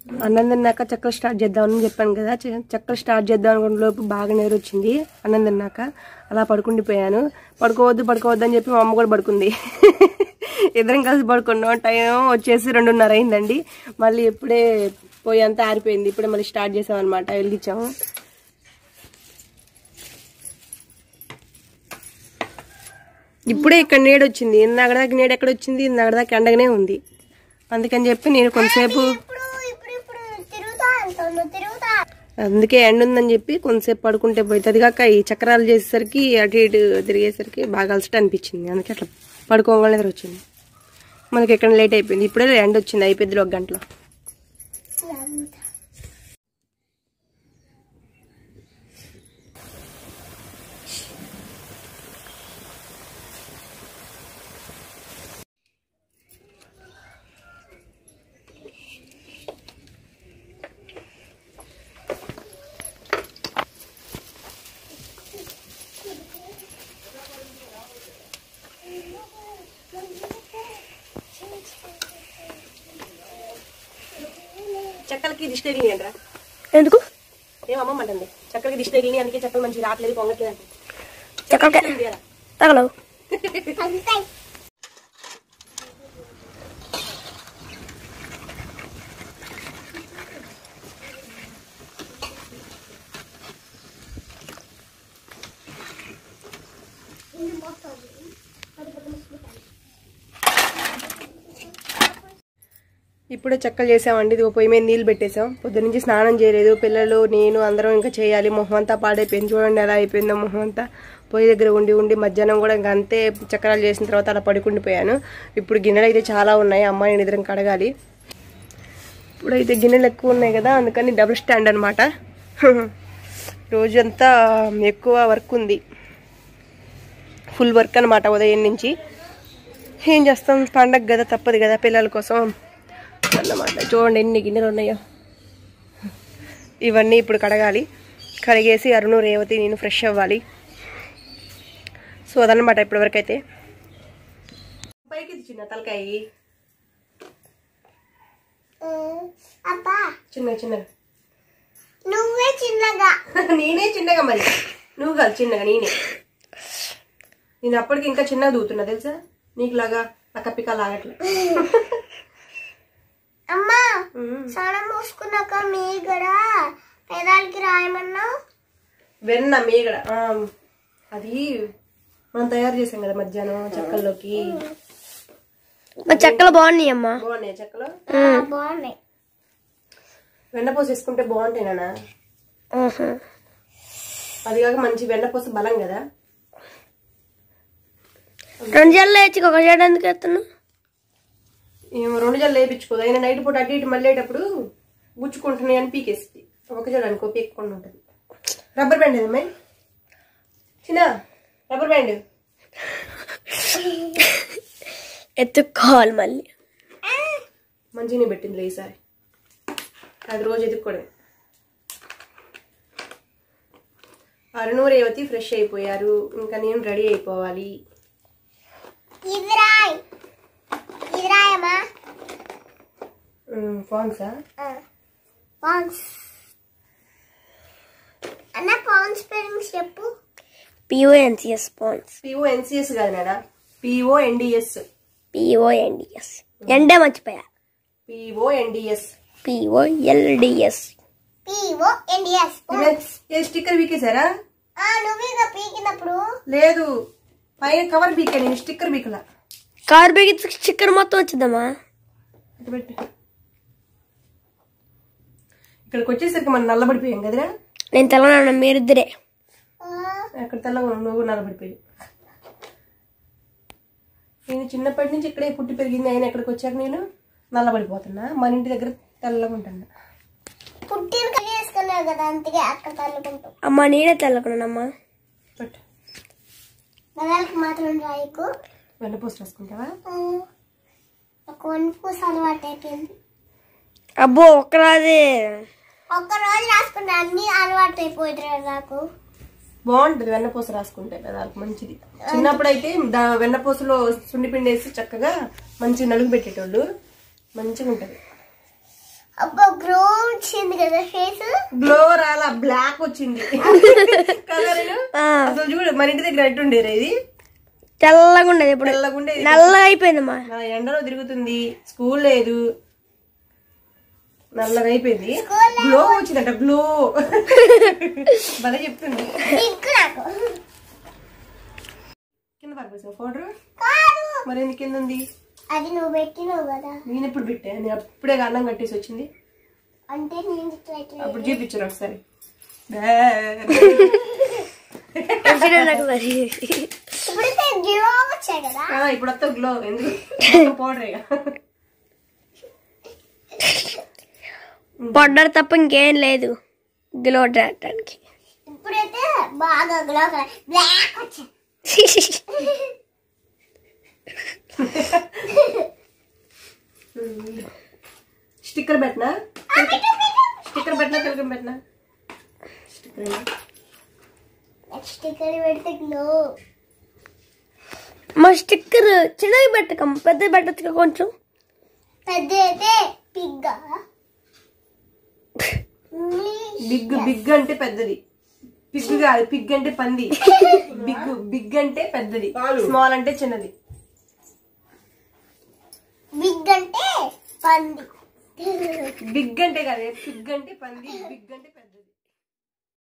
అన్నం తిన్నాక చక్కలు స్టార్ట్ చేద్దామని చెప్పాను కదా చ- చక్కలు స్టార్ట్ చేద్దాం అనుకున్న లోపు బాగా నీరు వచ్చింది అన్నం తిన్నాక అలా పడుకుండిపోయాను పడుకోవద్దు పడుకోవద్దు అని చెప్పి మా అమ్మ కూడా పడుకుంది ఇద్దరం కలిసి పడుకున్నాం టైం వచ్చేసి రెండున్నర అయిందండి మళ్ళీ ఇప్పుడే పోయి అంతా ఆరిపోయింది ఇప్పుడే మళ్ళీ స్టార్ట్ చేసాం అనమాట వెలిగించాము ఇప్పుడే ఇక్కడ నీడ వచ్చింది ఇందాక దాకా నీడ ఎక్కడ వచ్చింది ఇందాక దాకా ఎండగానే ఉంది అందుకని చెప్పి నేను కొంతసేపు ఇప్పుడు ఇప్పుడు ఇప్పుడు తిరుగుతా అంటుండు తిరుగుతా అందుకే ఎండ ఉందని చెప్పి కొంతసేపు పడుకుంటే పోతుంది కాక ఈ చక్రాలు చేసేసరికి అటు ఇటు తిరిగేసరికి బాగా అలసట అనిపించింది అందుకే అట్లా పడుకోగానే నిద్ర వచ్చింది మనకి ఎక్కడ లేట్ అయిపోయింది ఇప్పుడే ఎండ వచ్చింది అయిపోయింది ఒక గంటలో చక్కలకి దిష్టి తగిలియండి రా ఎందుకు ఏమమ్మంటుంది చక్కలకి దిష్టి తగిలి అందుకే చక్కలు మంచిగా రావట్లేదు పొంగట్లేదు అంటే చక్కలకి తగలవు అంతే ఇప్పుడే చెక్కలు చేసామండి ఇది పొయ్యి మీద నీళ్ళు పెట్టేసాం పొద్దు నుంచి స్నానం చేయలేదు పిల్లలు నేను అందరం ఇంకా చేయాలి మొహం అంతా పాడైపోయింది చూడండి ఎలా అయిపోయిందో మొహం అంతా పొయ్యి దగ్గర ఉండి ఉండి మధ్యాహ్నం కూడా ఇంకా అంతే చక్రాలు చేసిన తర్వాత అలా పడుకుండిపోయాను ఇప్పుడు గిన్నెలు అయితే చాలా ఉన్నాయి అమ్మ నేను ఇద్దరం కడగాలి ఇప్పుడైతే గిన్నెలు ఎక్కువ ఉన్నాయి కదా అందుకని డబుల్ స్టాండ్ అనమాట రోజంతా ఎక్కువ వర్క్ ఉంది ఫుల్ వర్క్ అనమాట ఉదయం నుంచి ఏం చేస్తాం పండగ కదా తప్పదు కదా పిల్లల కోసం అన్నమాట చూడండి ఎన్ని గిన్నెలు ఉన్నాయో ఇవన్నీ ఇప్పుడు కడగాలి కడిగేసి అరుణు రేవతి నేను ఫ్రెష్ అవ్వాలి సో అదనమాట ఇప్పటివరకు అయితే పైకి చిన్న తలకాయి అబ్బా చిన్న చిన్నగా నువ్వే చిన్నగా నేనే చిన్నగా మరి నువ్వు కాదు చిన్నగా నేనే నేను అప్పటికి ఇంకా చిన్నగా దూతున్నా తెలుసా నీకు లాగా పిక్క లాగట్లే అమ్మా స్నానం మూసుకున్నాక మీ కూడా పెదాలకి రాయమన్నా వెన్న మీగడ ఆ, అది మనం తయారు చేసాం కదా మధ్యాహ్నం చెక్కల్లోకి మా చెక్కలు బాగున్నాయి అమ్మా బాగున్నాయి చెక్కలు బాగున్నాయి వెన్నపూస వేసుకుంటే బాగుంటాయి నాన్న ఆహా. అది కాక మంచి వెన్నపూస బలం కదా రెండు జల్లు వేసి ఒక జడ ఎందుకు ఎత్తున్నావు ఏమో రెండు జల్లు వేయించుకోదు అయినా నైట్ పూట అటు ఇటు మళ్ళేటప్పుడు గుచ్చుకుంటున్నాయి అని పీకేస్తుంది ఒక జడ అనుకో పీక్కుండా ఉంటుంది రబ్బర్ బ్యాండ్ ఏదమ్మాయి చిన్న రబ్బర్ బ్యాండ్ ఎత్తుక్కోవాలి మళ్ళీ మంచిగానే పెట్టింది ఈసారి అది రోజు ఎదుక్కోవడం అరుణు రేవతి ఫ్రెష్ అయిపోయారు ఇంకా నేను రెడీ అయిపోవాలి ఇది రాయ్ ఇది రాయమ్మా ఫాన్సా పాన్స్ అన్న పాన్స్ స్పెల్లింగ్స్ చెప్పు పిఓఎన్సిఎస్ పాన్స్ పిఓ ఎన్సిఎస్ కాదు నాడా పిఓ ఎన్డిఎస్ పిఓఎన్డిఎస్ ఎండే మర్చిపోయా P O N D S P O L D S P O N D S ఏ స్టిక్కర్ వీకేశారా ఆ నువ్వు ఇక పీకినప్పుడు లేదు పైన కవర్ బీకే నేను స్టిక్కర్ బీకలా కార్ బ్యాగ్ చికెన్ మొత్తం వచ్చిందమ్మా ఇటు పెట్టు ఇక్కడికి వచ్చేసరికి మనం నల్లబడిపోయాం కదరా నేను తెలంగాణ మీరిద్దరే ఆ, అక్కడ తెల్లగా ఉన్నావు, నువ్వు నల్లబడిపోయావు నేను చిన్నప్పటి నుంచి ఇక్కడే పుట్టి పెరిగింది ఆయన ఎక్కడికి వచ్చాక నేను నల్లబడిపోతున్నా మన ఇంటి దగ్గర తెల్లగా ఉంటున్నా పుట్టిన కలి వేసుకున్నావు కదా అందుకే అక్కడ తల్లుకుంటావు అమ్మ నేనే తెల్లకున్నానమ్మా పట్టు బదాలకు మాత్రం రాయకు వెన్నపూస రాసుకుంటావా ఆ, ఒక వన్ పూస అలవాటు అయిపోయింది అబ్బో ఒక్కరాదే ఒక్క రోజు రాసుకుంటే అన్ని అలవాటు అయిపోయింది నాకు బాగుంటుంది వెన్నపూస రాసుకుంటే పెదాలకు మంచిది చిన్నప్పుడు అయితే దా వెన్నపూసలో సుండిపిండి వేసి చక్కగా మంచి నలుగు పెట్టేటోళ్ళు మంచిగా ఉంటుంది అబ్బో గ్రో వచ్చింది కదా ఫేస్ గ్లో రాలా బ్లాక్ వచ్చింది కదా నేను? ఆ, అసలు చూడు మన ఇంటి దగ్గర ఎట్టుండేరా ఇది తెల్లగా ఉండేది ఇప్పుడు తెల్లగుండేది నల్లగా అయిపోయిందమ్మా నా ఎండలో తిరుగుతుంది స్కూల్ లేదు నల్లగా అయిపోయింది గ్లో వచ్చిందట గ్లో భలే చెప్తుంది ఇంకు నాకు కింద పడిపోసావు పౌడర్ కాదు మరి ఎందుకు కింద ఉంది అది నువ్వు పెట్టినావు కదా నేను ఎప్పుడు పెట్టా నేను అప్పుడే అన్నం కట్టేసి వచ్చింది అంటే నేను ఇట్లా ఇట్లా అప్పుడు చూపించాను ఒకసారి తెలిసిన నాకు మరి ఇప్పుడైతే గ్లో వచ్చాయి కదా ఆ, ఇప్పుడు వస్తా గ్లో ఎందుకు పౌడర్ పడ్డారు తప్ప ఇంకేం లేదు గ్లో రావడానికి ఇప్పుడైతే బాగా గ్లో బ్లాక్ వచ్చింది స్టిక్కర్ పెట్టనా స్టిక్కర్ పెట్టనా తెలుగు పెట్టనా స్టిక్కర్ నెక్స్ట్ ఇక్కడ పెడితే గ్లో మా స్టిక్కర్ చిన్నది పెట్టకమ్మ పెద్దది పెట్టచ్చు కొంచెం పెద్ద అయితే పిగ్గా బిగ్ బిగ్ అంటే పెద్దది పిగ్ కాదు పిగ్ అంటే పంది బిగ్ బిగ్ అంటే పెద్దది స్మాల్ అంటే చిన్నది బిగ్ అంటే పంది బిగ్ అంటే కాదు పిగ్ అంటే పంది బిగ్ అంటే పెద్దది